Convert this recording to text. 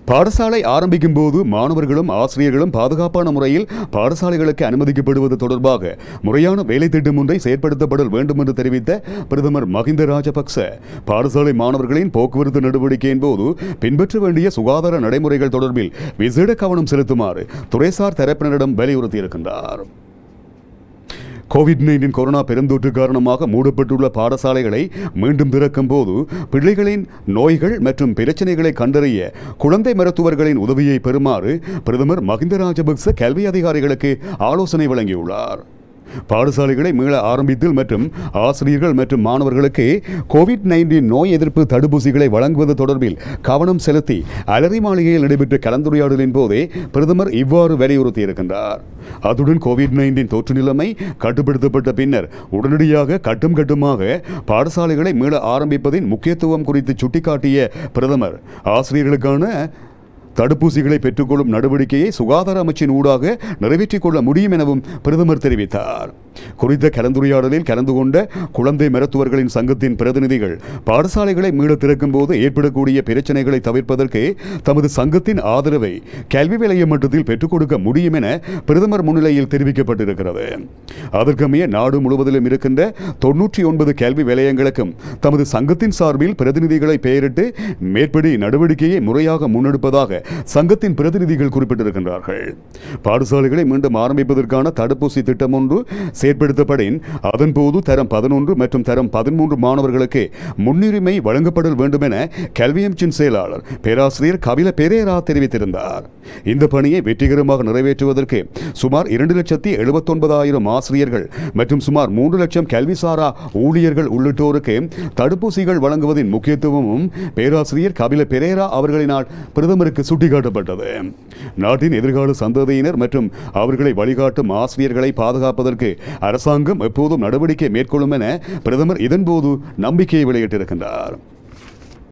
பாடசாலை ஆரம்பிக்கும் போது மாணவர்களும் ஆசிரியர்களும் பாதுகாப்பான முறையில் பாடசாலைகளுக்கு அனுமதிக்கப்படுவது தொடர்பாக முறையான வேலை திட்டம் ஒன்றை செயற்படுத்தப்பட வேண்டும் என்று தெரிவித்த பிரதமர் மஹிந்த ராஜபக்ச பாடசாலை மாணவர்களின் போக்குவரத்து நடவடிக்கையின் போது பின்பற்ற வேண்டிய சுகாதார நடைமுறைகள் தொடர்பில் விசேட கவனம் செலுத்துமாறு துறைசார் தரப்பினரிடம் வலியுறுத்தியிருக்கின்றார் கோவிட் நைன்டீன் கொரோனா பெருந்தொற்று காரணமாக மூடப்பட்டுள்ள பாடசாலைகளை மீண்டும் திறக்கும் போது பிள்ளைகளின் நோய்கள் மற்றும் பிரச்சனைகளை கண்டறிய குழந்தை மருத்துவர்களின் உதவியை பெறுமாறு பிரதமர் மஹிந்த ராஜபக்ச கல்வி அதிகாரிகளுக்கு ஆலோசனை வழங்கியுள்ளார் பாடசாலைகளை மீள ஆரம்பித்தல் மற்றும் ஆசிரியர்கள் மற்றும் மாணவர்களுக்கு கோவிட் நைன்டீன் நோய் எதிர்ப்பு தடுப்பூசிகளை வழங்குவது தொடர்பில் கவனம் செலுத்தி அலரி மாளிகையில் நடைபெற்ற கலந்துரையாடலின் போதே பிரதமர் இவ்வாறு வலியுறுத்தியிருக்கின்றார் அத்துடன் கோவிட் நைன்டீன் தொற்று நிலைமை கட்டுப்படுத்தப்பட்ட பின்னர் உடனடியாக கட்டும் கட்டுமாக பாடசாலைகளை மீள ஆரம்பிப்பதின் முக்கியத்துவம் குறித்து சுட்டிக்காட்டிய பிரதமர் ஆசிரியர்களுக்கான தடுப்பூசிகளை பெற்றுக்கொள்ளும் நடவடிக்கையை சுகாதார அமைச்சின் ஊடாக நிறைவேற்றிக் கொள்ள முடியும் எனவும் பிரதமர் தெரிவித்தார் குறித்த கலந்துரையாடலில் கலந்து கொண்ட குழந்தை மருத்துவர்களின் சங்கத்தின் பிரதிநிதிகள் பாடசாலைகளை மீள திறக்கும் போது ஏற்படக்கூடிய பிரச்சனைகளை தவிர்ப்பதற்கு தமது சங்கத்தின் ஆதரவை கல்வி விலைய மட்டத்தில் பெற்றுக் கொடுக்க முடியும் என பிரதமர் முன்னிலையில் தெரிவிக்கப்பட்டிருக்கிறது அதற்கமைய நாடு முழுவதிலும் இருக்கின்ற தொன்னூற்றி ஒன்பது கல்வி விலையங்களுக்கும் தமது சங்கத்தின் சார்பில் பிரதிநிதிகளை பெயரிட்டு மேற்படி நடவடிக்கையை முறையாக முன்னெடுப்பதாக சங்கத்தின் பிரதிநிதிகள் குறிப்பிட்டிருக்கின்றார்கள் பாடசாலைகளை மீண்டும் ஆரம்பிப்பதற்கான தடுப்பூசி திட்டம் ஒன்று செயற்படுத்தப்படின் அதன்போது தரம் பதினொன்று மற்றும் தரம் பதிமூன்று மாணவர்களுக்கு முன்னுரிமை வழங்கப்படல் வேண்டும் என கல்வி அமைச்சின் செயலாளர் பேராசிரியர் கபில பெரேரா தெரிவித்திருந்தார் இந்த பணியை வெற்றிகரமாக நிறைவேற்றுவதற்கு சுமார் இரண்டு லட்சத்தி எழுபத்தொன்பதாயிரம் ஆசிரியர்கள் மற்றும் சுமார் மூன்று லட்சம் கல்விசாரா ஊழியர்கள் உள்ளிட்டோருக்கு தடுப்பூசிகள் வழங்குவதின் முக்கியத்துவமும் பேராசிரியர் கபில பெரேரா அவர்களினால் பிரதமருக்கு சுட்டிக்காட்டப்பட்டது நாட்டின் எதிர்கால சந்ததியினர் மற்றும் அவர்களை வழிகாட்டும் ஆசிரியர்களை பாதுகாப்பதற்கு அரசாங்கம் எப்போதும் நடவடிக்கை மேற்கொள்ளும் என பிரதமர் இதன்போது நம்பிக்கையை வெளியிட்டிருக்கின்றார்